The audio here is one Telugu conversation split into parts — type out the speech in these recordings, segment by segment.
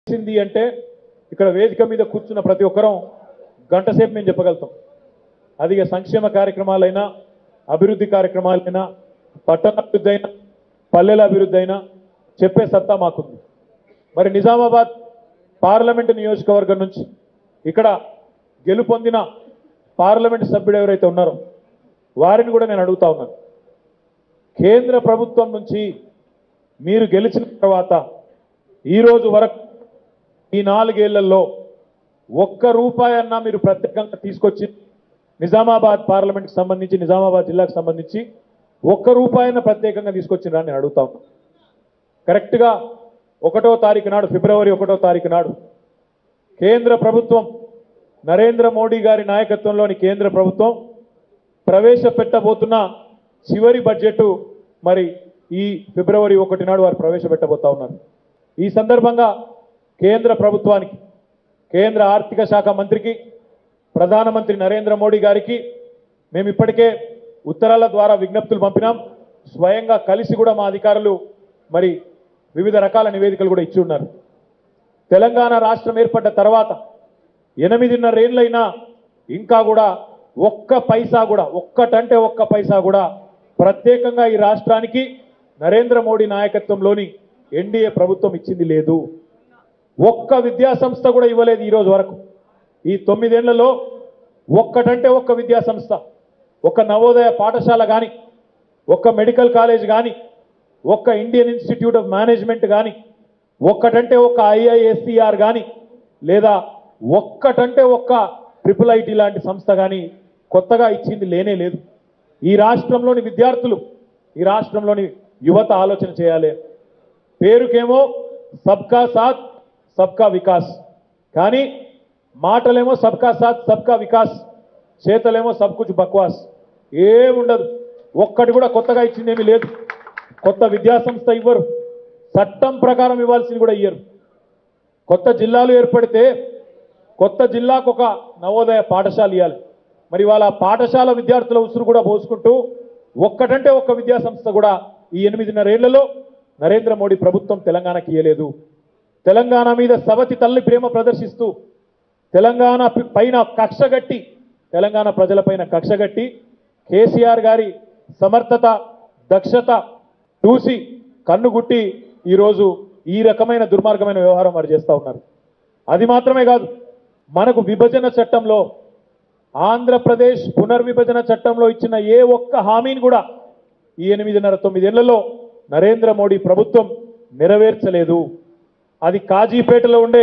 చేసింది అంటే ఇక్కడ వేదిక మీద కూర్చున్న ప్రతి ఒక్కరం గంట సేపు మేము చెప్పగలుగుతాం అది ఇక సంక్షేమ కార్యక్రమాలైనా అభివృద్ధి కార్యక్రమాలైనా పట్టణ అభివృద్ధి అయినా పల్లెల అభివృద్ధి అయినా చెప్పే సత్తా మాకుంది మరి నిజామాబాద్ పార్లమెంటు నియోజకవర్గం నుంచి ఇక్కడ గెలుపొందిన పార్లమెంటు సభ్యుడు ఎవరైతే ఉన్నారో వారిని కూడా నేను అడుగుతా ఉన్నాను కేంద్ర ప్రభుత్వం నుంచి మీరు గెలిచిన తర్వాత ఈ రోజు వరకు ఈ నాలుగేళ్లలో ఒక్క రూపాయి అన్నా మీరు ప్రత్యేకంగా తీసుకొచ్చి నిజామాబాద్ పార్లమెంట్కి సంబంధించి నిజామాబాద్ జిల్లాకు సంబంధించి ఒక్క రూపాయిన ప్రత్యేకంగా తీసుకొచ్చిరా నేను అడుగుతా ఉన్నా కరెక్ట్గా ఒకటో తారీఖు నాడు ఫిబ్రవరి ఒకటో తారీఖు నాడు కేంద్ర ప్రభుత్వం నరేంద్ర మోడీ గారి నాయకత్వంలోని కేంద్ర ప్రభుత్వం ప్రవేశపెట్టబోతున్న చివరి బడ్జెట్ మరి ఈ ఫిబ్రవరి ఒకటి నాడు వారు ప్రవేశపెట్టబోతా ఉన్నారు ఈ సందర్భంగా కేంద్ర ప్రభుత్వానికి కేంద్ర ఆర్థిక శాఖ మంత్రికి ప్రధానమంత్రి నరేంద్ర మోడీ గారికి మేము ఇప్పటికే ఉత్తరాల ద్వారా విజ్ఞప్తులు పంపినాం స్వయంగా కలిసి కూడా మా అధికారులు మరి వివిధ రకాల నివేదికలు కూడా ఇచ్చి ఉన్నారు తెలంగాణ రాష్ట్రం ఏర్పడ్డ తర్వాత ఎనిమిదిన్నర ఏళ్ళైనా ఇంకా కూడా ఒక్క పైసా కూడా ఒక్కటంటే ఒక్క పైసా కూడా ప్రత్యేకంగా ఈ రాష్ట్రానికి నరేంద్ర మోడీ నాయకత్వంలోని ఎన్డీఏ ప్రభుత్వం ఇచ్చింది లేదు ఒక్క విద్యా సంస్థ కూడా ఇవ్వలేదు ఈ రోజు వరకు ఈ తొమ్మిదేళ్లలో ఒక్కటంటే ఒక్క విద్యా సంస్థ ఒక నవోదయ పాఠశాల కానీ ఒక్క మెడికల్ కాలేజ్ కానీ ఒక్క ఇండియన్ ఇన్స్టిట్యూట్ ఆఫ్ మేనేజ్మెంట్ కానీ ఒక్కటంటే ఒక్క ఐఐఎస్సిఆర్ కానీ లేదా ఒక్కటంటే ఒక్క ట్రిపుల్ ఐటీ లాంటి సంస్థ కానీ కొత్తగా ఇచ్చింది లేనే లేదు ఈ రాష్ట్రంలోని విద్యార్థులు ఈ రాష్ట్రంలోని యువత ఆలోచన చేయాలి పేరుకేమో సబ్కా సాత్ సబ్కా వికాస్ కానీ మాటలేమో సబ్కా సాత్ సబ్కా వికాస్ చేతలేమో సబ్ కుచ్ బక్వాస్ ఏముండదు ఒక్కటి కూడా కొత్తగా ఇచ్చిందేమీ లేదు కొత్త విద్యా సంస్థ ఇవ్వరు చట్టం ప్రకారం ఇవ్వాల్సింది కూడా ఇయ్యరు కొత్త జిల్లాలు ఏర్పడితే కొత్త జిల్లాకు ఒక నవోదయ పాఠశాల ఇవ్వాలి మరి వాళ్ళ పాఠశాల విద్యార్థుల ఉసురు కూడా పోసుకుంటూ ఒక్కటంటే ఒక్క విద్యా సంస్థ కూడా ఈ ఎనిమిదిన్నర ఏళ్లలో నరేంద్ర మోడీ ప్రభుత్వం తెలంగాణకి ఇయ్యలేదు తెలంగాణ మీద సవతి తల్లి ప్రేమ ప్రదర్శిస్తూ తెలంగాణ పి- పైన కక్షగట్టి తెలంగాణ ప్రజలపైన కక్షగట్టి కేసీఆర్ గారి సమర్థత దక్షత చూసి కన్నుగుట్టి ఈరోజు ఈ రకమైన దుర్మార్గమైన వ్యవహారం వారు చేస్తూ ఉన్నారు అది మాత్రమే కాదు మనకు విభజన చట్టంలో ఆంధ్రప్రదేశ్ పునర్విభజన చట్టంలో ఇచ్చిన ఏ ఒక్క హామీని కూడా ఈ ఎనిమిదిన్నర తొమ్మిదేళ్లలో నరేంద్ర మోడీ ప్రభుత్వం నెరవేర్చలేదు అది కాజీపేటలో ఉండే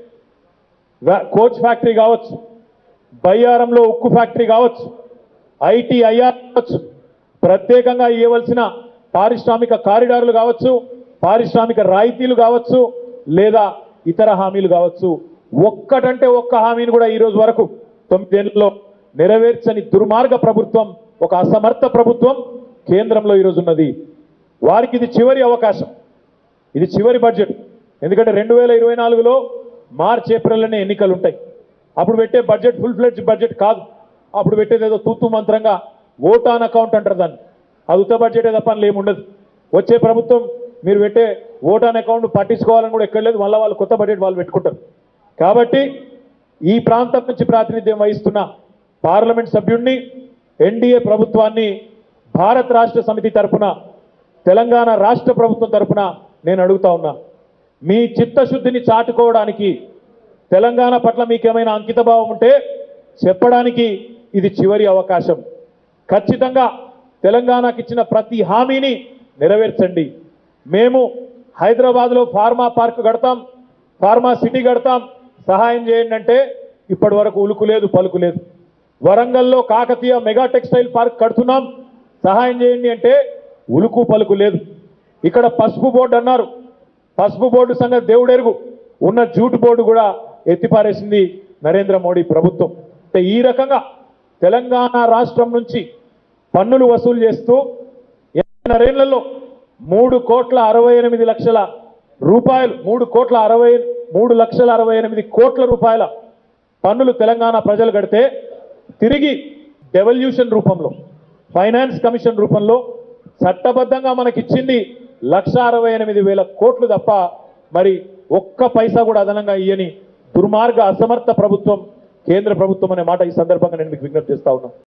వ్యా- కోచ్ ఫ్యాక్టరీ కావచ్చు బయ్యారంలో ఉక్కు ఫ్యాక్టరీ కావచ్చు ఐటీ ఐఆర్ కావచ్చు ప్రత్యేకంగా ఇవ్వవలసిన పారిశ్రామిక కారిడార్లు కావచ్చు పారిశ్రామిక రాయితీలు కావచ్చు లేదా ఇతర హామీలు కావచ్చు ఒక్కటంటే ఒక్క హామీని కూడా ఈ రోజు వరకు తొమ్మిదేళ్లలో నెరవేర్చని దుర్మార్గ ప్రభుత్వం ఒక అసమర్థ ప్రభుత్వం కేంద్రంలో ఈరోజు ఉన్నది వారికి ఇది చివరి అవకాశం ఇది చివరి బడ్జెట్ ఎందుకంటే రెండు వేల ఇరవై నాలుగులో మార్చ్ ఏప్రిల్లోనే ఎన్నికలు ఉంటాయి అప్పుడు పెట్టే బడ్జెట్ ఫుల్ ఫ్లెడ్జ్ బడ్జెట్ కాదు అప్పుడు పెట్టేది ఏదో తూతూ మంత్రంగా ఓట్ ఆన్ అకౌంట్ అంటారు దాన్ని అది ఉత్త బడ్జెటే తప్ప అందులో ఏమి ఉండదు వచ్చే ప్రభుత్వం మీరు పెట్టే ఓట్ ఆన్ అకౌంట్ పట్టించుకోవాలని కూడా ఎక్కడ లేదు మళ్ళీ వాళ్ళు కొత్త బడ్జెట్ వాళ్ళు పెట్టుకుంటారు కాబట్టి ఈ ప్రాంతం నుంచి ప్రాతినిధ్యం వహిస్తున్న పార్లమెంట్ సభ్యుడిని ఎన్డీఏ ప్రభుత్వాన్ని భారత్ రాష్ట్ర సమితి తరపున తెలంగాణ రాష్ట్ర ప్రభుత్వం తరపున నేను అడుగుతా ఉన్నా మీ చిత్తశుద్ధిని చాటుకోవడానికి తెలంగాణ పట్ల మీకేమైనా అంకితభావం ఉంటే చెప్పడానికి ఇది చివరి అవకాశం ఖచ్చితంగా తెలంగాణకి ఇచ్చిన ప్రతి హామీని నెరవేర్చండి మేము హైదరాబాద్లో ఫార్మా పార్క్ కడతాం ఫార్మా సిటీ కడతాం సహాయం చేయండి అంటే ఇప్పటి వరకు ఉలుకు లేదు పలుకు లేదు వరంగల్లో కాకతీయ మెగా టెక్స్టైల్ పార్క్ కడుతున్నాం సహాయం చేయండి అంటే ఉలుకు పలుకు లేదు ఇక్కడ పసుపు బోర్డు అన్నారు పసుపు బోర్డు సంగతి దేవుడెరుగు ఉన్న జూట్ బోర్డు కూడా ఎత్తిపారేసింది నరేంద్ర మోడీ ప్రభుత్వం అంటే ఈ రకంగా తెలంగాణ రాష్ట్రం నుంచి పన్నులు వసూలు చేస్తూ ఎన్నరేళ్లలో మూడు కోట్ల అరవై ఎనిమిది లక్షల రూపాయలు మూడు కోట్ల అరవై మూడు లక్షల అరవై ఎనిమిది కోట్ల రూపాయల పన్నులు తెలంగాణ ప్రజలు కడితే తిరిగి డెవల్యూషన్ రూపంలో ఫైనాన్స్ కమిషన్ రూపంలో చట్టబద్ధంగా మనకిచ్చింది లక్ష అరవై ఎనిమిది వేల కోట్లు తప్ప మరి ఒక్క పైసా కూడా అదనంగా ఇయ్యని దుర్మార్గ అసమర్థ ప్రభుత్వం కేంద్ర ప్రభుత్వం అనే మాట ఈ సందర్భంగా నేను మీకు విజ్ఞప్తి చేస్తా ఉన్నాను